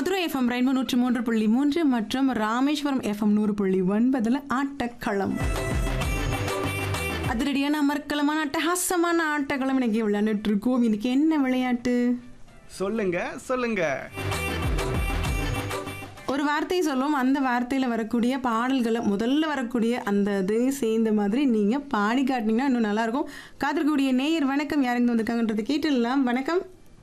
Madurai FM rainbow நூற்றி மூன்று புள்ளி மூன்று மற்றும் ராமேஸ்வரம் எஃப்எம் நூறு புள்ளி ஒன்பதுல ஆட்டக்களம் அதிரடியான அமர்க்கலமான அட்டகாசமான ஆட்டக்களம் இன்னைக்கு விளையாண்டுட்டு இருக்கோம் இன்னைக்கு என்ன விளையாட்டு சொல்லுங்க சொல்லுங்க ஒரு வார்த்தை சொல்லுவோம் அந்த வார்த்தையில் வரக்கூடிய பாடல்களை முதல்ல வரக்கூடிய அந்த இது சேர்ந்த மாதிரி நீங்கள் பாடி காட்டினீங்கன்னா இன்னும் நல்லாயிருக்கும் காத்திருக்கக்கூடிய நேயர் வணக்கம் யாருங்க வந்திருக்காங்கன்றது கேட்டுடலாம் வணக்கம்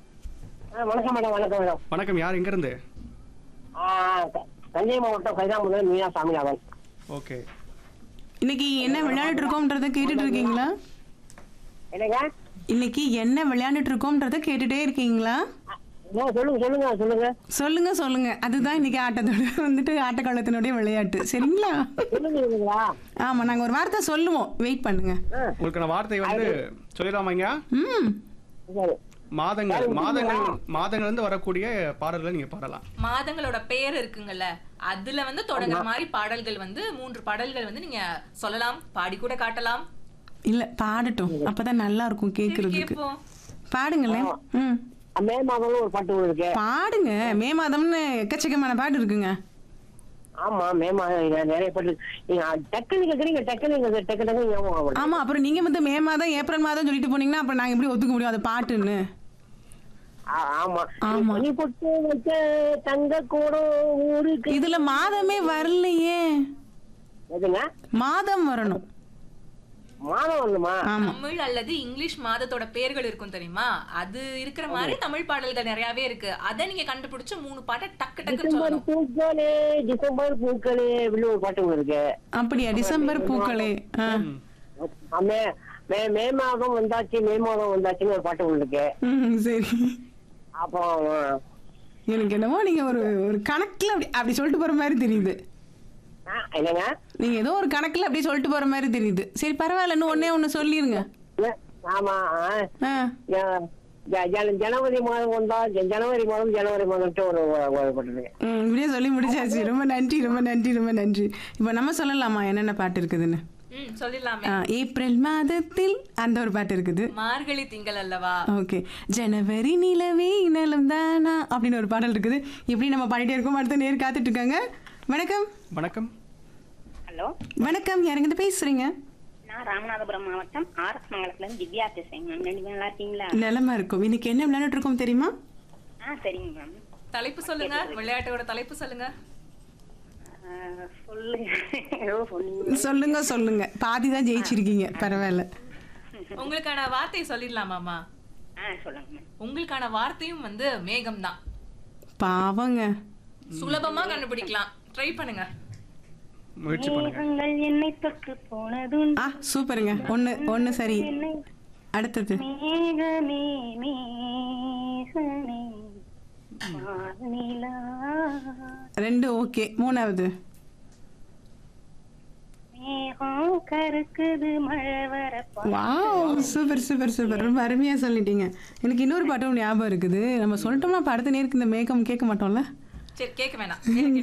ஆ, வணக்கம் மேடம் வணக்கம் மேடம் வணக்கம் யார் எங்க இருந்து ஆ, த- தஞ்சை மாவட்டம் கைதாமுதல் மீனா சாமிநாதன் ஓகே இன்னைக்கு என்ன விளையாடிட்டு இருக்கோம்ன்றத கேட்டுட்டு இருக்கீங்களா என்னங்க இன்னைக்கு என்ன விளையாண்டுட்டு இருக்கோம்ன்றத கேட்டுட்டே இருக்கீங்களா ஆ, சொல்லுங்க சொல்லுங்க சொல்லுங்க சொல்லுங்க சொல்லுங்க அதுதான் இன்னைக்கு ஆட்டத்தோட வந்துட்டு ஆட்டக்காலத்தினுடைய விளையாட்டு சரிங்களா சொல்லுங்க இல்லைங்களா ஆமா நாங்க ஒரு வார்த்தை சொல்லுவோம் வெயிட் பண்ணுங்க ஆ, உங்களுக்கான வார்த்தை வந்து சொல்லிடலாமாங்க ம் சரி மாதங்கள் மாதங்கள் மாதங்கள் இருந்து வரக்கூடிய பாடல்களை நீங்க பாடலாம் மாதங்களோட பெயர் இருக்குங்கல்ல அதுல வந்து தொடங்குற மாதிரி பாடல்கள் வந்து மூன்று பாடல்கள் வந்து நீங்க சொல்லலாம் பாடி கூட காட்டலாம் இல்ல பாடட்டும் அப்பதான் நல்லா இருக்கும் சரி, கேக்குறதுக்கு கேட்போம் பாடுங்களேன் ம் மே மாதம்னு ஒரு பாட்டு ஒண்ணு இருக்கு பாடுங்க மே மாதம்னு எக்கச்சக்கமான பாட்டு இருக்குங்க ஆமா மே மாதம் இங்க நிறைய பாட்டு இருக்கு. நீங்க டக்குனு கேக்குறீங்க டக்குனு நீங்க டக்கு டக்கு ஞாபகம் ஆகணும். ஆமா அப்புறம் நீங்க வந்து மே மாதம் ஏப்ரல் மாதம் சொல்லிட்டு போனீங்கன்னா அப்புறம் நாங்க எப்படி ஒத்துக்க முடியும் அது பாட்டுன்னு ஆ, ஆமா ஆமா. நீ பொட்டு வச்ச தங்க கூடம் ஊருக்கு இதுல மாதமே வரலையே எதுங்க மாதம் வரணும் மாதம் வரணுமா ஆமா தமிழ் அல்லது இங்கிலீஷ் மாதத்தோட பெயர்கள் இருக்கும் தெரியுமா அது இருக்கிற மாதிரி தமிழ் பாடல்கள் நிறையவே இருக்கு அதை நீங்க கண்டுபிடிச்சு மூணு பாட்டை டக்கு டக்குன்னு டிசம்பர் சொல்லணும் பூக்களே டிசம்பர் பூக்களே அப்படின்னு ஒரு பாட்டு ஒண்ணு இருக்கு அப்படியா டிசம்பர் பூக்களே ஆ. ஆ, மே மே மே மாதம் வந்தாச்சு மே மாதம் வந்தாச்சுன்னு ஒரு பாட்டு ஒண்ணு இருக்கு ம், சரி அப்புறம் எனக்கு என்னமோ நீங்க ஒரு ஒரு கணக்குல அப்படி அப்படி சொல்லிட்டு போற மாதிரி தெரியுது ஆ, என்னங்க நீங்க ஏதோ ஒரு கணக்குல அப்படி சொல்லிட்டு போற மாதிரி தெரியுது சரி பரவாயில்ல இன்னும் ஒன்னே ஒண்ணு சொல்லிருங்க ஏ, ஆமா ஆ. ஆ. ஜ- ஜ- ஜன- ஜனவரி மாதம் வந்தா ஜ- ஜனவரி மாதம் ஜனவரி மாதம்ட்டு ஒரு ஒரு பாட்டு இருக்கு ம், இப்படியே சொல்லி முடிச்சாச்சு ரொம்ப நன்றி ரொம்ப நன்றி ரொம்ப நன்றி இப்போ நம்ம சொல்லலாமா என்னென்ன பாட்டு இருக்குதுன்னு ம் சொல்லிடலாமே ஆ, ஏப்ரல் மாதத்தில் அந்த ஒரு பாட்டு இருக்குது மார்கழி திங்கள் அல்லவா ஓகே ஜனவரி நிலவே நலம் தானா அப்படின்னு ஒரு பாடல் இருக்குது இப்படி நம்ம பாடிட்டே இருக்கோம் அடுத்த நேர் காத்துட்டு இருக்காங்க வணக்கம் வணக்கம் ஹலோ வணக்கம் யாருங்கிட்ட பேசுறீங்க நான் ராமநாதபுரம் மாவட்டம் ஆர்எஸ் மங்கலத்துல இருந்து திவ்யா பேசுறேங்க மேம் ரெண்டு பேரும் நல்லா இருக்கீங்களா நிலமா இருக்கும் இன்னைக்கு என்ன விளையாண்டுட்டு இருக்கோம் தெரியுமா ஆ சரிங்க மேம் தலைப்பு சொல்லுங்க விளையாட்டோட தலைப்பு சொல்லுங்க ஆ, சொல்லுங்க ஏதோ சொன்னீங்க சொல்லுங்க சொல்லுங்க பாதி தான் ஜெயிச்சிருக்கீங்க பரவாயில்ல உங்களுக்கான வார்த்தை சொல்லிடலாமாமா ஆ சொல்லுங்க மேம் உங்களுக்கான வார்த்தையும் வந்து மேகம் தான் பாவங்க சுலபமா கண்டுபிடிக்கலாம் ட்ரை பண்ணுங்க முயற்சி பண்ணுங்க மேகங்கள் என்னை தொட்டு போனதும் ஆ சூப்பருங்க ஒன்று ஒன்று சரி அடுத்தது மேகமே மேகமே வானிலா ரெண்டு ஓகே மூணாவது மேகம் கருக்குது மழை வர வாவ் சூப்பர் சூப்பர் சூப்பர் ரொம்ப அருமையாக சொல்லிட்டீங்க எனக்கு இன்னொரு பாட்டும் ஞாபகம் இருக்குது நம்ம சொல்லிட்டோம்னா அப்ப அடுத்த நேருக்கு இந்த மேகம் கேட்க மாட்டோம்ல சரி கேட்க வேணாம்